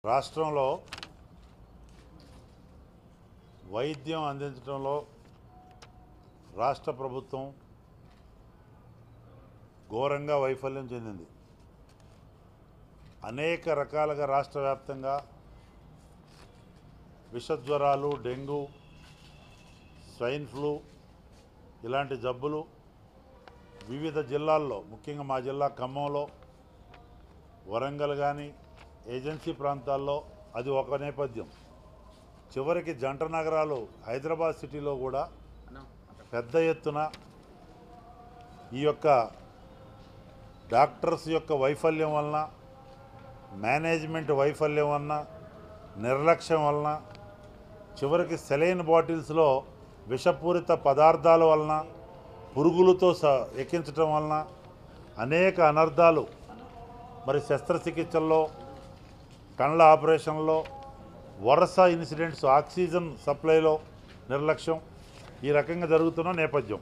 రాష్ట్రంలో వైద్యం అందించడంలో రాష్ట్ర ప్రభుత్వం ఘోరంగా వైఫల్యం చెందింది అనేక రకాలుగా రాష్ట్ర వ్యాప్తంగా విషజ్వరాలు డెంగ్యూ స్వైన్ ఫ్లూ ఇలాంటి జబ్బులు వివిధ జిల్లాల్లో ముఖ్యంగా మా జిల్లా ఖమ్మంలో వరంగల్ కానీ ఏజెన్సీ ప్రాంతాల్లో అది ఒక నేపథ్యం చివరికి జంట నగరాలు హైదరాబాద్ సిటీలో కూడా పెద్ద ఎత్తున ఈ యొక్క డాక్టర్స్ యొక్క వైఫల్యం వలన మేనేజ్మెంట్ వైఫల్యం వలన నిర్లక్ష్యం వలన చివరికి సెలైన్ బాటిల్స్లో విషపూరిత పదార్థాల వలన పురుగులతో స ఎక్కించడం వలన అనేక అనర్థాలు మరి శస్త్రచికిత్సల్లో కళ్ళ ఆపరేషన్లో వరుస ఇన్సిడెంట్స్ ఆక్సిజన్ సప్లైలో నిర్లక్ష్యం ఈ రకంగా జరుగుతున్న నేపథ్యం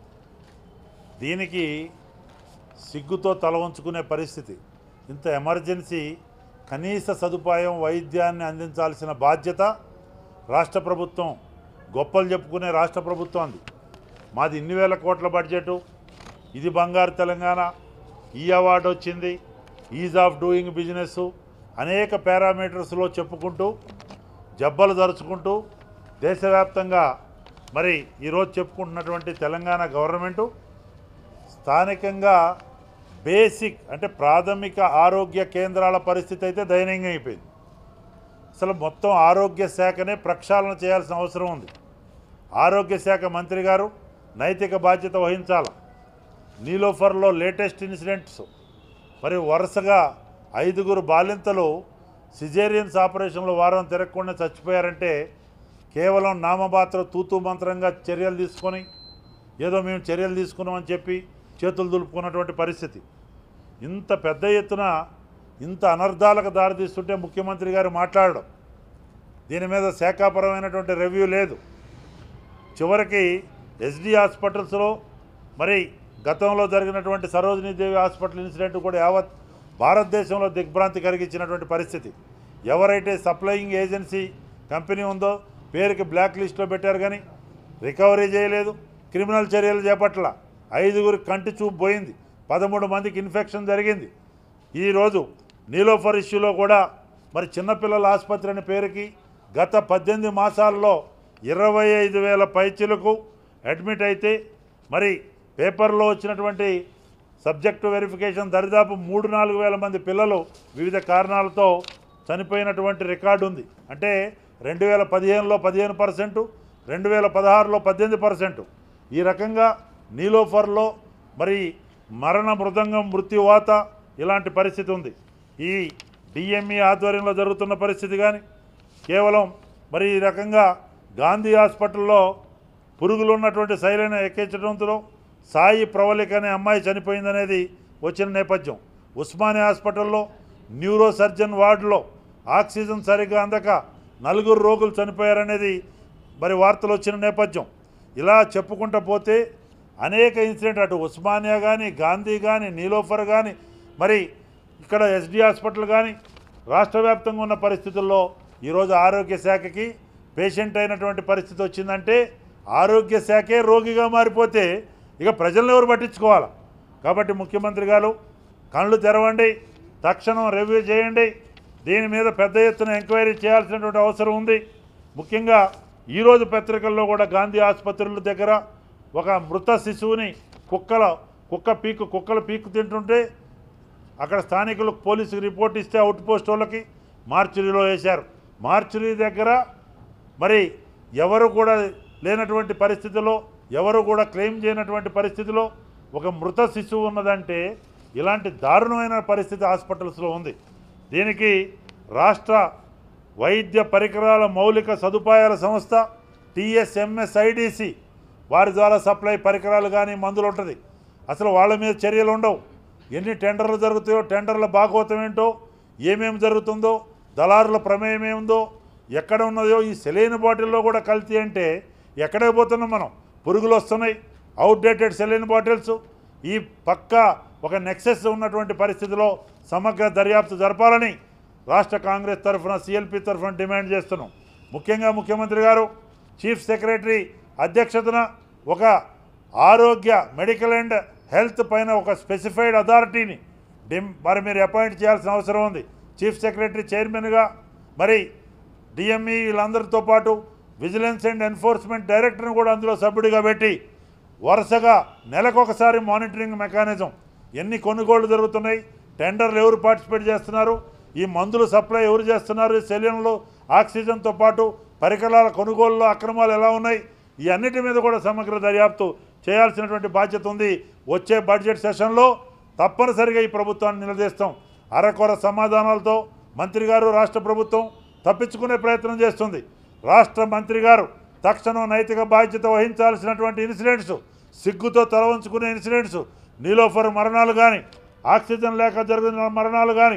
దీనికి సిగ్గుతో తల వంచుకునే పరిస్థితి ఇంత ఎమర్జెన్సీ కనీస సదుపాయం వైద్యాన్ని అందించాల్సిన బాధ్యత రాష్ట్ర ప్రభుత్వం గొప్పలు చెప్పుకునే రాష్ట్ర ప్రభుత్వం అంది మాది ఇన్ని వేల కోట్ల బడ్జెటు ఇది బంగారు తెలంగాణ ఈ అవార్డు వచ్చింది ఈజ్ ఆఫ్ డూయింగ్ బిజినెస్ అనేక పారామీటర్స్లో చెప్పుకుంటూ జబ్బలు దరుచుకుంటూ దేశవ్యాప్తంగా మరి ఈరోజు చెప్పుకుంటున్నటువంటి తెలంగాణ గవర్నమెంటు స్థానికంగా బేసిక్ అంటే ప్రాథమిక ఆరోగ్య కేంద్రాల పరిస్థితి అయితే దయనీయంగా అయిపోయింది అసలు మొత్తం ఆరోగ్య శాఖనే ప్రక్షాళన చేయాల్సిన అవసరం ఉంది ఆరోగ్య శాఖ మంత్రి గారు నైతిక బాధ్యత వహించాలి నీలోఫర్లో లేటెస్ట్ ఇన్సిడెంట్స్ మరి వరుసగా ఐదుగురు బాలింతలు సిజేరియన్స్ ఆపరేషన్లో వారం తిరగకుండా చచ్చిపోయారంటే కేవలం నామమాత్ర తూతూ మంత్రంగా చర్యలు తీసుకొని ఏదో మేము చర్యలు తీసుకున్నామని చెప్పి చేతులు దులుపుకున్నటువంటి పరిస్థితి ఇంత పెద్ద ఎత్తున ఇంత అనర్థాలకు దారితీస్తుంటే ముఖ్యమంత్రి గారు మాట్లాడడం దీని మీద శాఖాపరమైనటువంటి రివ్యూ లేదు చివరికి ఎస్డి హాస్పిటల్స్లో మరి గతంలో జరిగినటువంటి సరోజినీదేవి హాస్పిటల్ ఇన్సిడెంట్ కూడా యావత్ భారతదేశంలో దిగ్భ్రాంతి కలిగించినటువంటి పరిస్థితి ఎవరైతే సప్లయింగ్ ఏజెన్సీ కంపెనీ ఉందో పేరుకి బ్లాక్ లిస్ట్లో పెట్టారు కానీ రికవరీ చేయలేదు క్రిమినల్ చర్యలు చేపట్ల ఐదుగురు కంటి చూపు పోయింది పదమూడు మందికి ఇన్ఫెక్షన్ జరిగింది ఈరోజు నీలోఫర్ ఇష్యూలో కూడా మరి చిన్నపిల్లల ఆసుపత్రి అనే పేరుకి గత పద్దెనిమిది మాసాల్లో ఇరవై ఐదు వేల పైచిలకు అడ్మిట్ అయితే మరి పేపర్లో వచ్చినటువంటి సబ్జెక్టు వెరిఫికేషన్ దరిదాపు మూడు నాలుగు వేల మంది పిల్లలు వివిధ కారణాలతో చనిపోయినటువంటి రికార్డు ఉంది అంటే రెండు వేల పదిహేనులో పదిహేను పర్సెంటు రెండు వేల పదహారులో పద్దెనిమిది పర్సెంటు ఈ రకంగా నీలోఫర్లో మరి మరణ మృదంగం మృత్యువాత ఇలాంటి పరిస్థితి ఉంది ఈ డిఎంఈ ఆధ్వర్యంలో జరుగుతున్న పరిస్థితి కానీ కేవలం మరి ఈ రకంగా గాంధీ హాస్పిటల్లో పురుగులు ఉన్నటువంటి శైలిని ఎక్కించడంతో సాయి ప్రవళిక అనే అమ్మాయి చనిపోయిందనేది వచ్చిన నేపథ్యం ఉస్మానియా హాస్పిటల్లో న్యూరో సర్జన్ వార్డులో ఆక్సిజన్ సరిగ్గా అందక నలుగురు రోగులు చనిపోయారనేది మరి వార్తలు వచ్చిన నేపథ్యం ఇలా చెప్పుకుంటూ పోతే అనేక ఇన్సిడెంట్ అటు ఉస్మానియా కానీ గాంధీ కానీ నీలోఫర్ కానీ మరి ఇక్కడ ఎస్డి హాస్పిటల్ కానీ రాష్ట్ర వ్యాప్తంగా ఉన్న పరిస్థితుల్లో ఈరోజు ఆరోగ్య శాఖకి పేషెంట్ అయినటువంటి పరిస్థితి వచ్చిందంటే ఆరోగ్య శాఖే రోగిగా మారిపోతే ఇక ప్రజలను ఎవరు పట్టించుకోవాలి కాబట్టి ముఖ్యమంత్రి గారు కళ్ళు తెరవండి తక్షణం రివ్యూ చేయండి దీని మీద పెద్ద ఎత్తున ఎంక్వైరీ చేయాల్సినటువంటి అవసరం ఉంది ముఖ్యంగా ఈరోజు పత్రికల్లో కూడా గాంధీ ఆసుపత్రుల దగ్గర ఒక మృత శిశువుని కుక్కల కుక్క పీకు కుక్కలు పీకు తింటుంటే అక్కడ స్థానికులకు పోలీసుకు రిపోర్ట్ ఇస్తే అవుట్ పోస్ట్ వాళ్ళకి మార్చురీలో వేశారు మార్చురీ దగ్గర మరి ఎవరు కూడా లేనటువంటి పరిస్థితిలో ఎవరు కూడా క్లెయిమ్ చేయనటువంటి పరిస్థితిలో ఒక మృత శిశువు ఉన్నదంటే ఇలాంటి దారుణమైన పరిస్థితి హాస్పిటల్స్లో ఉంది దీనికి రాష్ట్ర వైద్య పరికరాల మౌలిక సదుపాయాల సంస్థ టీఎస్ఎంఎస్ఐడిసి వారి ద్వారా సప్లై పరికరాలు కానీ మందులు ఉంటుంది అసలు వాళ్ళ మీద చర్యలు ఉండవు ఎన్ని టెండర్లు జరుగుతాయో టెండర్ల భాగవతం ఏంటో ఏమేమి జరుగుతుందో దళారుల ప్రమేయం ఏముందో ఎక్కడ ఉన్నదో ఈ సెలైన్ బాటిల్లో కూడా కల్తీ అంటే ఎక్కడికి పోతున్నాం మనం పురుగులు వస్తున్నాయి అవుట్డేటెడ్ సెలైన్ బాటిల్స్ ఈ పక్క ఒక నెక్సెస్ ఉన్నటువంటి పరిస్థితిలో సమగ్ర దర్యాప్తు జరపాలని రాష్ట్ర కాంగ్రెస్ తరఫున సిఎల్పి తరఫున డిమాండ్ చేస్తున్నాం ముఖ్యంగా ముఖ్యమంత్రి గారు చీఫ్ సెక్రటరీ అధ్యక్షతన ఒక ఆరోగ్య మెడికల్ అండ్ హెల్త్ పైన ఒక స్పెసిఫైడ్ అథారిటీని డిమ్ మరి మీరు అపాయింట్ చేయాల్సిన అవసరం ఉంది చీఫ్ సెక్రటరీ చైర్మన్గా మరి డిఎంఈ వీళ్ళందరితో పాటు విజిలెన్స్ అండ్ ఎన్ఫోర్స్మెంట్ డైరెక్టర్ని కూడా అందులో సభ్యుడిగా పెట్టి వరుసగా నెలకొకసారి మానిటరింగ్ మెకానిజం ఎన్ని కొనుగోళ్లు జరుగుతున్నాయి టెండర్లు ఎవరు పార్టిసిపేట్ చేస్తున్నారు ఈ మందులు సప్లై ఎవరు చేస్తున్నారు ఈ సెలియన్లు ఆక్సిజన్తో పాటు పరికరాల కొనుగోలులో అక్రమాలు ఎలా ఉన్నాయి ఈ అన్నిటి మీద కూడా సమగ్ర దర్యాప్తు చేయాల్సినటువంటి బాధ్యత ఉంది వచ్చే బడ్జెట్ సెషన్లో తప్పనిసరిగా ఈ ప్రభుత్వాన్ని నిలదీస్తాం అరకొర సమాధానాలతో మంత్రి గారు రాష్ట్ర ప్రభుత్వం తప్పించుకునే ప్రయత్నం చేస్తుంది రాష్ట్ర మంత్రి గారు తక్షణం నైతిక బాధ్యత వహించాల్సినటువంటి ఇన్సిడెంట్స్ సిగ్గుతో తల వంచుకునే ఇన్సిడెంట్స్ నీలోఫర్ మరణాలు కానీ ఆక్సిజన్ లేక జరిగిన మరణాలు కానీ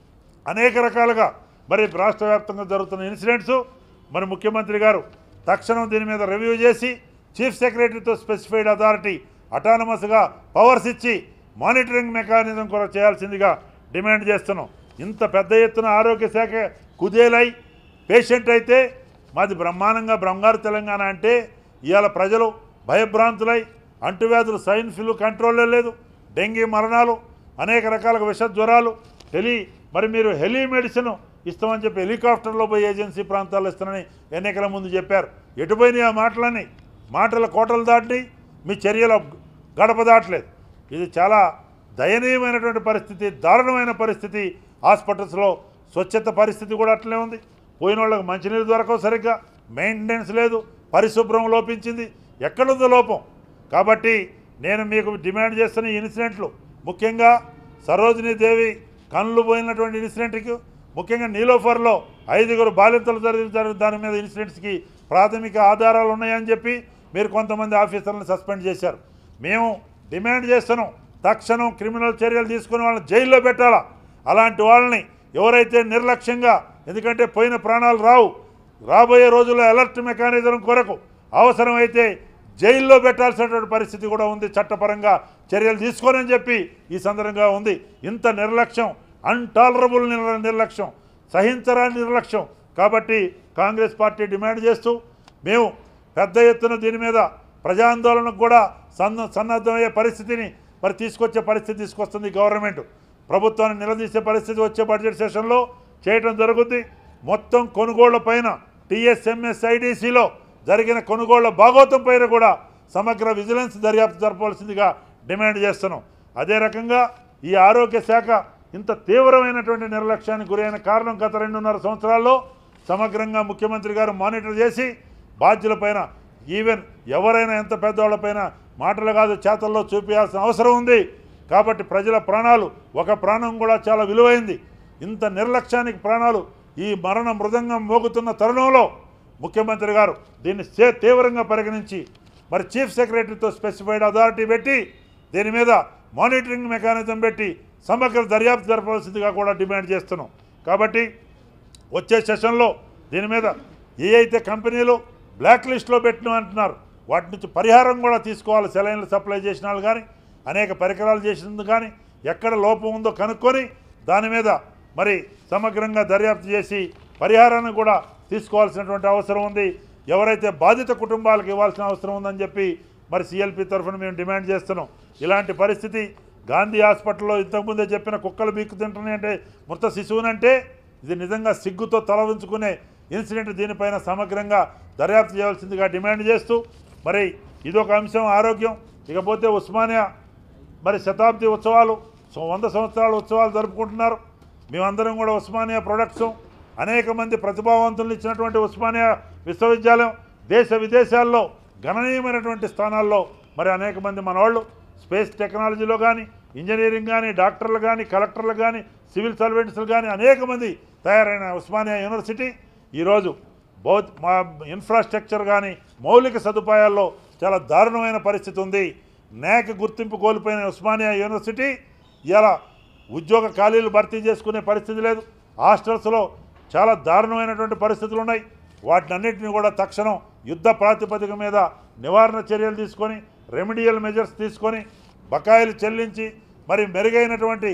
అనేక రకాలుగా మరి రాష్ట్ర వ్యాప్తంగా జరుగుతున్న ఇన్సిడెంట్స్ మరి ముఖ్యమంత్రి గారు తక్షణం దీని మీద రివ్యూ చేసి చీఫ్ సెక్రటరీతో స్పెసిఫైడ్ అథారిటీ అటానమస్గా పవర్స్ ఇచ్చి మానిటరింగ్ మెకానిజం కూడా చేయాల్సిందిగా డిమాండ్ చేస్తున్నాం ఇంత పెద్ద ఎత్తున ఆరోగ్య శాఖ కుదేలై పేషెంట్ అయితే మాది బ్రహ్మాండంగా బ్రహ్మారు తెలంగాణ అంటే ఇవాళ ప్రజలు భయభ్రాంతులై అంటువ్యాధులు సైన్ ఫ్లూ కంట్రోల్లో లేదు డెంగీ మరణాలు అనేక రకాల విష జ్వరాలు టెలి మరి మీరు హెలీ మెడిసిన్ ఇస్తామని చెప్పి హెలికాప్టర్లో పోయి ఏజెన్సీ ప్రాంతాల్లో ఇస్తానని ఎన్నికల ముందు చెప్పారు ఎటుపోయినాయి ఆ మాటలని మాటల కోటలు దాటి మీ చర్యల గడప దాటలేదు ఇది చాలా దయనీయమైనటువంటి పరిస్థితి దారుణమైన పరిస్థితి హాస్పిటల్స్లో స్వచ్ఛత పరిస్థితి కూడా అట్లే ఉంది పోయిన వాళ్ళకి మంచినీరు దొరకవు సరిగ్గా మెయింటెనెన్స్ లేదు పరిశుభ్రం లోపించింది ఎక్కడుందో లోపం కాబట్టి నేను మీకు డిమాండ్ చేస్తున్న ఈ ఇన్సిడెంట్లు ముఖ్యంగా సరోజినీ దేవి కళ్ళు పోయినటువంటి ఇన్సిడెంట్కి ముఖ్యంగా నీలోఫర్లో ఐదుగురు బాలింతలు జరిగిన జరిగిన దాని మీద ఇన్సిడెంట్స్కి ప్రాథమిక ఆధారాలు ఉన్నాయని చెప్పి మీరు కొంతమంది ఆఫీసర్లను సస్పెండ్ చేశారు మేము డిమాండ్ చేస్తున్నాం తక్షణం క్రిమినల్ చర్యలు తీసుకుని వాళ్ళని జైల్లో పెట్టాలా అలాంటి వాళ్ళని ఎవరైతే నిర్లక్ష్యంగా ఎందుకంటే పోయిన ప్రాణాలు రావు రాబోయే రోజుల్లో అలర్ట్ మెకానిజం కొరకు అవసరమైతే జైల్లో పెట్టాల్సినటువంటి పరిస్థితి కూడా ఉంది చట్టపరంగా చర్యలు తీసుకోనని చెప్పి ఈ సందర్భంగా ఉంది ఇంత నిర్లక్ష్యం అన్టాలరబుల్ నిర్లక్ష్యం సహించరాని నిర్లక్ష్యం కాబట్టి కాంగ్రెస్ పార్టీ డిమాండ్ చేస్తూ మేము పెద్ద ఎత్తున దీని మీద ప్రజాందోళనకు కూడా సన్న సన్నద్ధమయ్యే పరిస్థితిని మరి తీసుకొచ్చే పరిస్థితి తీసుకొస్తుంది గవర్నమెంట్ ప్రభుత్వాన్ని నిలదీసే పరిస్థితి వచ్చే బడ్జెట్ సెషన్లో చేయడం జరుగుద్ది మొత్తం కొనుగోళ్ల పైన టీఎస్ఎంఎస్ఐడిసిలో జరిగిన కొనుగోళ్ల భాగోతం పైన కూడా సమగ్ర విజిలెన్స్ దర్యాప్తు జరపవలసిందిగా డిమాండ్ చేస్తున్నాం అదే రకంగా ఈ ఆరోగ్య శాఖ ఇంత తీవ్రమైనటువంటి నిర్లక్ష్యానికి గురైన కారణం గత రెండున్నర సంవత్సరాల్లో సమగ్రంగా ముఖ్యమంత్రి గారు మానిటర్ చేసి బాధ్యులపైన ఈవెన్ ఎవరైనా ఎంత పెద్దవాళ్ళపైన మాటలు కాదు చేతల్లో చూపించాల్సిన అవసరం ఉంది కాబట్టి ప్రజల ప్రాణాలు ఒక ప్రాణం కూడా చాలా విలువైంది ఇంత నిర్లక్ష్యానికి ప్రాణాలు ఈ మరణ మృదంగం మోగుతున్న తరుణంలో ముఖ్యమంత్రి గారు దీన్ని సే- తీవ్రంగా పరిగణించి మరి చీఫ్ సెక్రటరీతో స్పెసిఫైడ్ అథారిటీ పెట్టి దీని మీద మానిటరింగ్ మెకానిజం పెట్టి సమగ్ర దర్యాప్తు జరపవలసిందిగా కూడా డిమాండ్ చేస్తున్నాం కాబట్టి వచ్చే సెషన్లో దీని మీద ఏ అయితే కంపెనీలు బ్లాక్ లిస్ట్లో పెట్టిన అంటున్నారు వాటి నుంచి పరిహారం కూడా తీసుకోవాలి సెలైన్లు సప్లై చేసిన వాళ్ళు కానీ అనేక పరికరాలు చేసినందుకు కానీ ఎక్కడ లోపం ఉందో కనుక్కొని దాని మీద మరి సమగ్రంగా దర్యాప్తు చేసి పరిహారాన్ని కూడా తీసుకోవాల్సినటువంటి అవసరం ఉంది ఎవరైతే బాధిత కుటుంబాలకు ఇవ్వాల్సిన అవసరం ఉందని చెప్పి మరి సిఎల్పి తరఫున మేము డిమాండ్ చేస్తున్నాం ఇలాంటి పరిస్థితి గాంధీ హాస్పిటల్లో ఇంతకుముందే చెప్పిన కుక్కలు బీక్కు తింటున్నాయి అంటే మృత శిశువునంటే ఇది నిజంగా సిగ్గుతో తల ఉంచుకునే ఇన్సిడెంట్ దీనిపైన సమగ్రంగా దర్యాప్తు చేయాల్సిందిగా డిమాండ్ చేస్తూ మరి ఇదొక అంశం ఆరోగ్యం ఇకపోతే ఉస్మానియా మరి శతాబ్ది ఉత్సవాలు సో వంద సంవత్సరాల ఉత్సవాలు జరుపుకుంటున్నారు మేమందరం కూడా ఉస్మానియా ప్రొడక్ట్స్ అనేక మంది ప్రతిభావంతులను ఇచ్చినటువంటి ఉస్మానియా విశ్వవిద్యాలయం దేశ విదేశాల్లో గణనీయమైనటువంటి స్థానాల్లో మరి అనేక మంది మనవాళ్ళు స్పేస్ టెక్నాలజీలో కానీ ఇంజనీరింగ్ కానీ డాక్టర్లు కానీ కలెక్టర్లు కానీ సివిల్ సర్వెంట్స్లు కానీ అనేక మంది తయారైన ఉస్మానియా యూనివర్సిటీ ఈరోజు భౌత మా ఇన్ఫ్రాస్ట్రక్చర్ కానీ మౌలిక సదుపాయాల్లో చాలా దారుణమైన పరిస్థితి ఉంది నేక గుర్తింపు కోల్పోయిన ఉస్మానియా యూనివర్సిటీ ఇలా ఉద్యోగ ఖాళీలు భర్తీ చేసుకునే పరిస్థితి లేదు హాస్టల్స్లో చాలా దారుణమైనటువంటి పరిస్థితులు ఉన్నాయి వాటిని అన్నింటినీ కూడా తక్షణం యుద్ధ ప్రాతిపదిక మీద నివారణ చర్యలు తీసుకొని రెమిడియల్ మెజర్స్ తీసుకొని బకాయిలు చెల్లించి మరి మెరుగైనటువంటి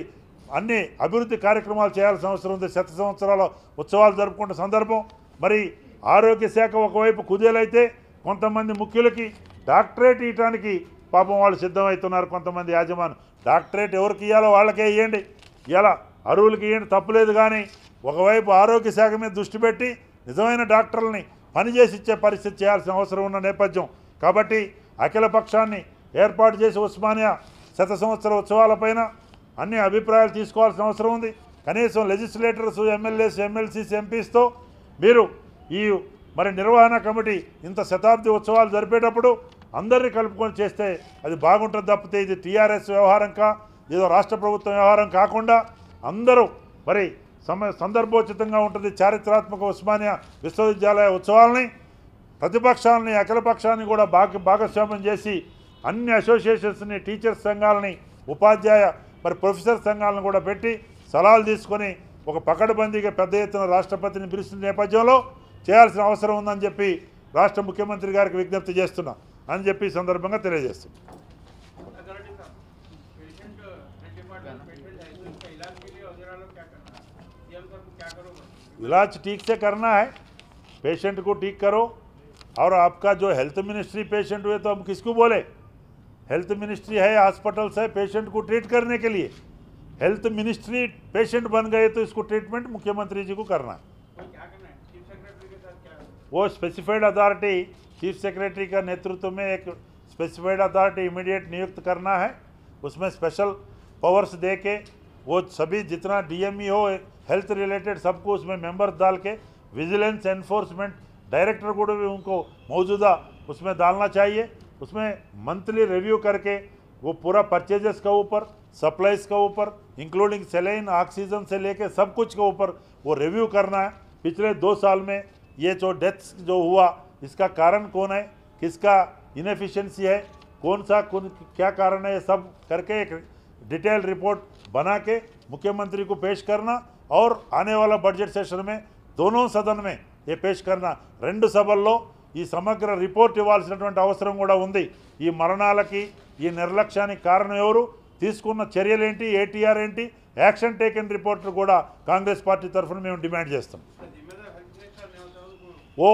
అన్ని అభివృద్ధి కార్యక్రమాలు చేయాల్సిన అవసరం ఉంది శత సంవత్సరాల ఉత్సవాలు జరుపుకుంటున్న సందర్భం మరి ఆరోగ్య శాఖ ఒకవైపు కుదేలైతే కొంతమంది ముఖ్యులకి డాక్టరేట్ ఇవ్వడానికి పాపం వాళ్ళు సిద్ధమవుతున్నారు కొంతమంది యాజమాన్యం డాక్టరేట్ ఎవరికి ఇవ్వాలో వాళ్ళకే ఇవ్వండి ఇలా అరువులకి ఇవ్వండి తప్పులేదు కానీ ఒకవైపు ఆరోగ్య శాఖ మీద దృష్టి పెట్టి నిజమైన డాక్టర్లని పనిచేసి ఇచ్చే పరిస్థితి చేయాల్సిన అవసరం ఉన్న నేపథ్యం కాబట్టి అఖిల పక్షాన్ని ఏర్పాటు చేసి ఉస్మానియా శత సంవత్సర ఉత్సవాలపైన అన్ని అభిప్రాయాలు తీసుకోవాల్సిన అవసరం ఉంది కనీసం లెజిస్లేటర్స్ ఎమ్మెల్యేస్ ఎమ్మెల్సీస్ ఎంపీస్తో మీరు ఈ మరి నిర్వహణ కమిటీ ఇంత శతాబ్ది ఉత్సవాలు జరిపేటప్పుడు అందరినీ కలుపుకొని చేస్తే అది బాగుంటుంది తప్పితే ఇది టీఆర్ఎస్ వ్యవహారం కా ఏదో రాష్ట్ర ప్రభుత్వం వ్యవహారం కాకుండా అందరూ మరి సమ సందర్భోచితంగా ఉంటుంది చారిత్రాత్మక ఉస్మానియా విశ్వవిద్యాలయ ఉత్సవాలని ప్రతిపక్షాలని అఖిలపక్షాన్ని కూడా భాగ భాగస్వామ్యం చేసి అన్ని అసోసియేషన్స్ని టీచర్స్ సంఘాలని ఉపాధ్యాయ మరి ప్రొఫెసర్ సంఘాలను కూడా పెట్టి సలహాలు తీసుకొని ఒక పకడ్బందీగా పెద్ద ఎత్తున రాష్ట్రపతిని పిలుస్తున్న నేపథ్యంలో చేయాల్సిన అవసరం ఉందని చెప్పి రాష్ట్ర ముఖ్యమంత్రి గారికి విజ్ఞప్తి చేస్తున్నా అని చెప్పి ఈ సందర్భంగా తెలియజేస్తున్నాం अथॉरिटी साहब पेशेंट हेल्थ डिपार्टमेंट पेशेंट है तो उसका इलाज के लिए वगैरह लोग क्या करना है सीएम सर को क्या करोगे इलाज ठीक से करना है पेशेंट को ठीक करो और आपका जो हेल्थ मिनिस्ट्री पेशेंट हुए तो हम किसको बोले हेल्थ मिनिस्ट्री है हॉस्पिटल्स है पेशेंट को ट्रीट करने के लिए हेल्थ मिनिस्ट्री पेशेंट बन गए तो इसको ट्रीटमेंट मुख्यमंत्री जी को करना है कोई क्या करना है चीफ सेक्रेटरी के साथ क्या वो स्पेसिफाइड अथॉरिटी चीफ सेक्रेटरी का नेतृत्व में एक स्पेसिफाइड अथॉरिटी इमीडिएट नियुक्त करना है उसमें स्पेशल पावर्स दे के वो सभी जितना डीएमई हो हेल्थ रिलेटेड सबको उसमें मेंबर्स डाल के विजिलेंस एनफोर्समेंट डायरेक्टर को भी उनको मौजूदा उसमें डालना चाहिए उसमें मंथली रिव्यू करके वो पूरा परचेजेस का ऊपर सप्लाईज का ऊपर इंक्लूडिंग सेलाइन ऑक्सीजन से लेके सब कुछ के ऊपर वो रिव्यू करना है पिछले दो साल में ये जो डेथ्स जो हुआ इसका कारण कौन है किसका इनएफिशिएंसी है कौन सा कौन क्या कारण है ये सब करके एक डिटेल रिपोर्ट बना के मुख्यमंत्री को पेश करना और आने वाला बजट सेशन में दोनों सदन में ये पेश करना రెండు సభల్లో ఈ సమగ్ర రిపోర్ట్ ఇవ్వాల్సినటువంటి అవసరం కూడా ఉంది ఈ మరణాలకి ఈ నిర్లక్ష్యానికి కారణం ఎవరు తీసుకున్న చర్యలేంటి ఏటీఆర్ ఏంటి యాక్షన్ టేకెన్ రిపోర్ట్ కూడా కాంగ్రెస్ పార్టీ తరఫున మేము డిమాండ్ చేస్తాం है जिम्मेदार हेल्थ मिनिस्टर नहीं होता तो वो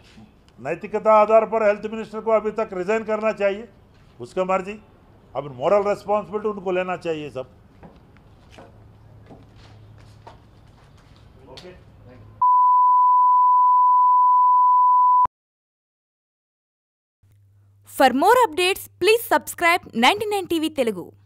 नैतिकता आधार पर हेल्थ मिनिस्टर को अभी तक रिजाइन करना चाहिए उसका मर्जी अब मॉरल रिस्पॉन्सिबिलिटी उनको लेना चाहिए सब For more updates, please subscribe 99 TV Telugu.